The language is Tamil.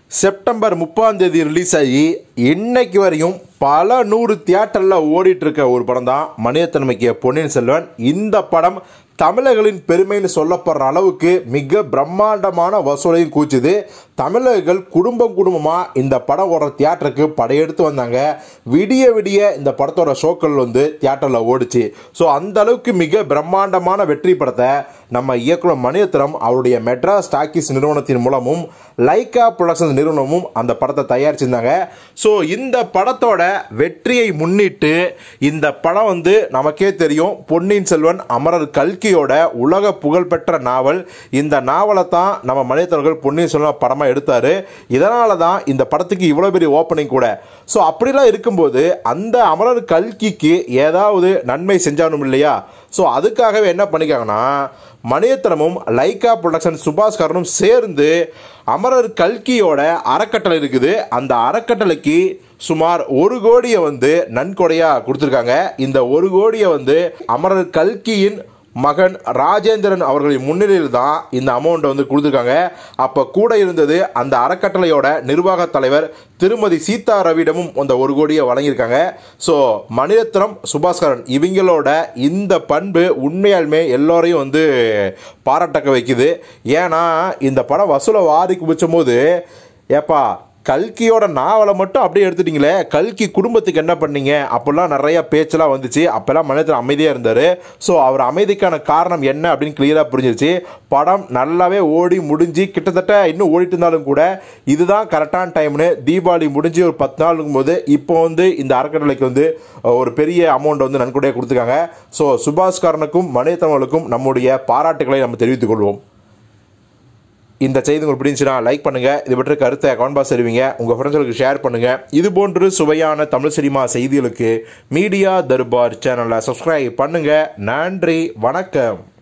செப்டம்பர் முப்பாம் தேதி ரிலீஸ் ஆகி இன்னைக்கு வரையும் பல நூறு தியேட்டரில் ஓடிட்டு இருக்க ஒரு படம் தான் மனிதத்தன்மைக்கு பொன்னியின் செல்வன் இந்த படம் தமிழர்களின் பெருமைன்னு சொல்லப்படுற அளவுக்கு மிக பிரம்மாண்டமான வசூலையும் கூச்சுது தமிழர்கள் குடும்பம் குடும்பமாக இந்த படம் ஓடுற தியேட்டருக்கு படையெடுத்து வந்தாங்க விடிய விடிய இந்த படத்தோட ஷோக்கள் வந்து தியேட்டரில் ஓடிச்சு ஸோ அந்த அளவுக்கு மிக பிரம்மாண்டமான வெற்றி படத்தை நம்ம இயக்குனர் மணிரத்னம் அவருடைய மெட்ராஸ் டாக்கீஸ் நிறுவனத்தின் மூலமும் லைக்கா ப்ரொடக்ஷன்ஸ் நிறுவனமும் அந்த படத்தை தயாரிச்சிருந்தாங்க ஸோ இந்த படத்தோட வெற்றியை முன்னிட்டு இந்த படம் வந்து நமக்கே தெரியும் பொன்னியின் செல்வன் அமரர் கல்கியோட உலக புகழ்பெற்ற நாவல் இந்த நாவலை தான் நம்ம மனிதர்கள் பொன்னியின் செல்வன் படமாக எடுத்தார் இதனால தான் இந்த படத்துக்கு இவ்வளோ பெரிய ஓப்பனிங் கூட ஸோ அப்படிலாம் இருக்கும்போது அந்த அமரர் கல்கிக்கு ஏதாவது நன்மை செஞ்சானும் இல்லையா ஸோ அதுக்காகவே என்ன பண்ணிக்காங்கன்னா மணியத்தனமும் லைக்கா ப்ரொடக்ஷன் சுபாஸ்கரனும் சேர்ந்து அமரர் கல்கியோட அறக்கட்டளை இருக்குது அந்த அறக்கட்டளைக்கு சுமார் ஒரு கோடியை வந்து நன்கொடையாக கொடுத்துருக்காங்க இந்த ஒரு கோடியை வந்து அமரர் கல்கியின் மகன் ராஜேந்திரன் அவர்களின் முன்னிலையில் தான் இந்த அமௌண்ட்டை வந்து கொடுத்துருக்காங்க அப்போ கூட இருந்தது அந்த அறக்கட்டளையோட நிர்வாக தலைவர் திருமதி சீதா ரவியிடமும் அந்த ஒரு கோடியை வழங்கியிருக்காங்க ஸோ மணிரத்னம் சுபாஸ்கரன் இவங்களோட இந்த பண்பு உண்மையாலுமே எல்லோரையும் வந்து பாராட்டக்க வைக்குது ஏன்னா இந்த படம் வசூலை வாரி குவிச்சும் போது ஏப்பா கல்கியோட நாவலை மட்டும் அப்படியே எடுத்துட்டீங்களே கல்கி குடும்பத்துக்கு என்ன பண்ணீங்க அப்போல்லாம் நிறைய பேச்செல்லாம் வந்துச்சு அப்போல்லாம் மனிதர் அமைதியாக இருந்தார் ஸோ அவர் அமைதிக்கான காரணம் என்ன அப்படின்னு கிளியராக புரிஞ்சிருச்சு படம் நல்லாவே ஓடி முடிஞ்சு கிட்டத்தட்ட இன்னும் ஓடிட்டு இருந்தாலும் கூட இதுதான் கரெக்டான டைம்னு தீபாவளி முடிஞ்சு ஒரு பத்து நாள் இருக்கும்போது இப்போ வந்து இந்த அறக்கட்டளைக்கு வந்து ஒரு பெரிய அமௌண்ட் வந்து நன்கொடையாக கொடுத்துருக்காங்க ஸோ சுபாஷ்கரனுக்கும் மனிதத்தவர்களுக்கும் நம்முடைய பாராட்டுகளை நம்ம தெரிவித்துக் கொள்வோம் இந்த செய்தி உங்களுக்கு பிடிச்சுன்னா லைக் பண்ணுங்க இது பற்றி கருத்தை கமெண்ட் பாக்ஸ் தெரிவிங்க உங்க ஃப்ரெண்ட்ஸ்களுக்கு ஷேர் பண்ணுங்க இது போன்று சுவையான தமிழ் சினிமா செய்திகளுக்கு மீடியா தர்பார் சேனலை சப்ஸ்கிரைப் பண்ணுங்க நன்றி வணக்கம்